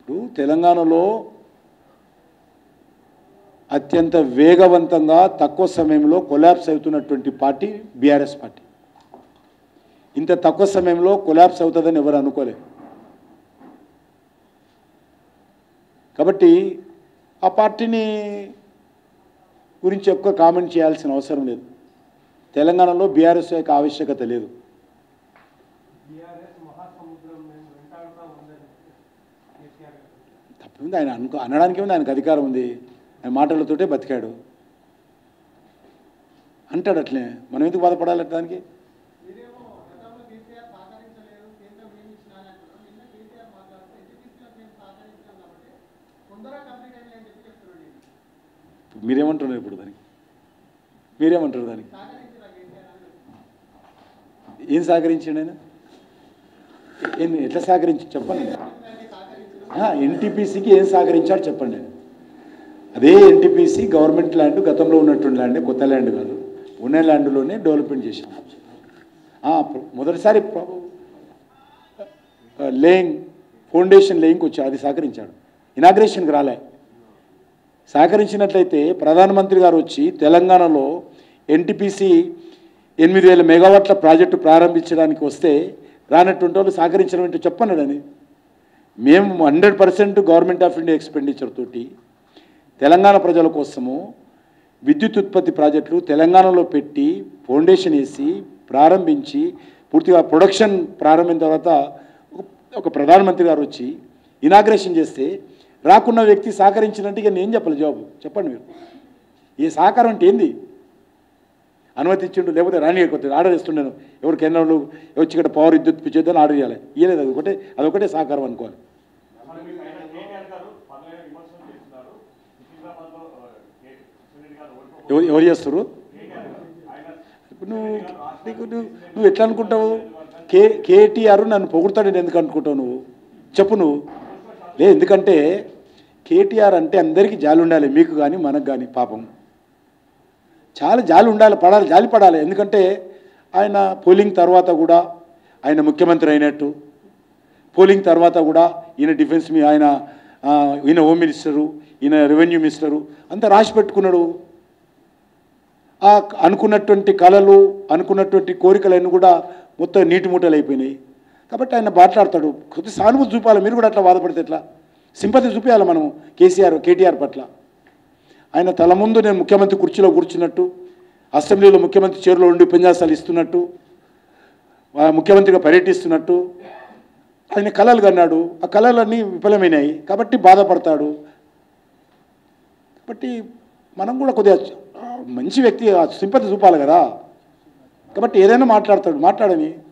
ఇప్పుడు తెలంగాణలో అత్యంత వేగవంతంగా తక్కువ సమయంలో కొలాప్స్ అవుతున్నటువంటి పార్టీ బీఆర్ఎస్ పార్టీ ఇంత తక్కువ సమయంలో కొలాప్స్ అవుతుందని ఎవరు అనుకోలేదు కాబట్టి ఆ పార్టీని గురించి ఎక్కువ కామెంట్ చేయాల్సిన అవసరం లేదు తెలంగాణలో బీఆర్ఎస్ యొక్క ఆవశ్యకత లేదు బీఆర్ఎస్ మహాసముద్రం మేము వెంటాడుతూ ఉందని కేసీఆర్ గారు తప్పుంది ఆయన అనుకో అనడానికి ఉంది ఆయనకు అధికారం ఉంది ఆయన మాటలతోటే బతికాడు అంటాడు అట్లే మనం ఎందుకు బాధపడాలి దానికి మీరేమో గతంలో కేసీఆర్ సహకరించలేదు కేంద్రం ఏమి ఇచ్చినా అని అంటున్నారు నిన్న కేసీఆర్ మాట్లాడుతూ ఎడ్యుకేషన్లో మేము సహకరించాం కాబట్టి తొందరగా కంప్లీట్ అయింది అని చెప్పి చెప్తున్నాడు ఈయన. మీరేమంటున్నారు ఇప్పుడు దానికి మీరేమంటారు దానికి సహకరించిన కేసీఆర్ అని ఏం సహకరించాడు ఆయన ఏం ఎట్లా సహకరించి చెప్పండి ఎన్టీపీసీకి ఏం సహకరించాడు చెప్పండి అదే ఎన్టీపీసీ గవర్నమెంట్ ల్యాండ్ గతంలో ఉన్నటువంటి ల్యాండ్ కొత్త ల్యాండ్ కాదు ఉన్న ల్యాండ్లోనే డెవలప్మెంట్ చేశాం ఆ, ప్ర- మొదటిసారి లేయింగ్ ఫౌండేషన్ లేయింగ్కి వచ్చా అది సహకరించాడు ఇనాగ్రేషన్కి రాలే సహకరించినట్లయితే ప్రధానమంత్రి గారు వచ్చి తెలంగాణలో ఎన్టీపీసీ ఎనిమిది వేల మెగావాట్ల ప్రాజెక్టు ప్రారంభించడానికి వస్తే రానటువంటి వాళ్ళు సహకరించడం ఏంటో చెప్పన్నాడని మేము hundred percent government of India expenditure తోటి తెలంగాణ ప్రజల కోసము విద్యుత్ ఉత్పత్తి ప్రాజెక్టులు తెలంగాణలో పెట్టి ఫౌండేషన్ వేసి ప్రారంభించి పూర్తిగా ప్రొడక్షన్ ప్రారంభమైన తర్వాత ఒక- ఒక ప్రధానమంత్రి గారు వచ్చి ఇనాగ్రేషన్ చేస్తే రాకున్న వ్యక్తి సహకరించినట్టు ఇక నేను చెప్పాలి జవాబు చెప్పండి మీరు ఈ సహకారం అంటే ఏంది అనుమతి ఇచ్చిండు లేకపోతే రాని కొద్ది ఆర్డర్ ఇస్తుండేను ఎవరు కేంద్రంలో వచ్చి ఇక్కడ పవర్ విద్యుత్ చేద్దాం ఆర్డర్ చేయాలి ఇయ్యలేదు అది ఒకటే అదొకటే సహకారం అనుకోవాలి మరి మీకు ఆయన కేటీఆర్ గారు పదవి విమర్శలు చేస్తున్నారు సికింద్రాబాద్లో ఆ, కే- సునీల్ గారు ఓడిపోయి ఎవరు ఎవరు చేస్తారు కేటీఆర్ గారు ఆయన ఇప్పుడు నువ్వు నీకు నువ్వు నువ్వు ఎట్లా అనుకుంటావు కే కేటీఆర్ నన్ను పొగుడతాడని ఎందుకు అనుకుంటావు నువ్వు చెప్పు నువ్వు లే ఎందుకంటే కేటీఆర్ అంటే అందరికీ జాలి ఉండాలి మీకు కానీ మనకు కానీ పాపం చాలా జాలి ఉండాలి పడాలి జాలి పడాలి ఎందుకంటే ఆయన పోలింగ్ తర్వాత కూడా ఆయన ముఖ్యమంత్రి అయినట్టు పోలింగ్ తర్వాత కూడా ఈయన డిఫెన్స్ మీ ఆయన ఆ, ఈయన హోమ్ మినిస్టరు ఈయన రెవెన్యూ మినిస్టరు అంతా రాసి పెట్టుకున్నాడు ఆ అనుకున్నటువంటి కళలు అనుకున్నటువంటి కోరికలన్నీ కూడా మొత్తం నీటి మూటలు అయిపోయినాయి కాబట్టి ఆయన మాట్లాడతాడు కొద్ది సానుభూతి చూపాలి మీరు కూడా అట్లా బాధపడితే ఎట్లా సింపతి చూపించాలి మనం కేసీఆర్ కేటీఆర్ పట్ల ఆయన తల ముందు నేను ముఖ్యమంత్రి కుర్చీలో కూర్చున్నట్టు అసెంబ్లీలో ముఖ్యమంత్రి చైర్లో ఉండి ఉపన్యాసాలు ఇస్తున్నట్టు ఆ ముఖ్యమంత్రిగా పర్యటిస్తున్నట్టు ఆయన కళలు కన్నాడు ఆ కళలన్నీ విఫలమైనాయి కాబట్టి బాధపడతాడు కాబట్టి మనం కూడా కొద్దిగా ఆ, మంచి వ్యక్తి సింపతి చూపాలి కదా కాబట్టి ఏదైనా మాట్లాడతాడు మాట్లాడని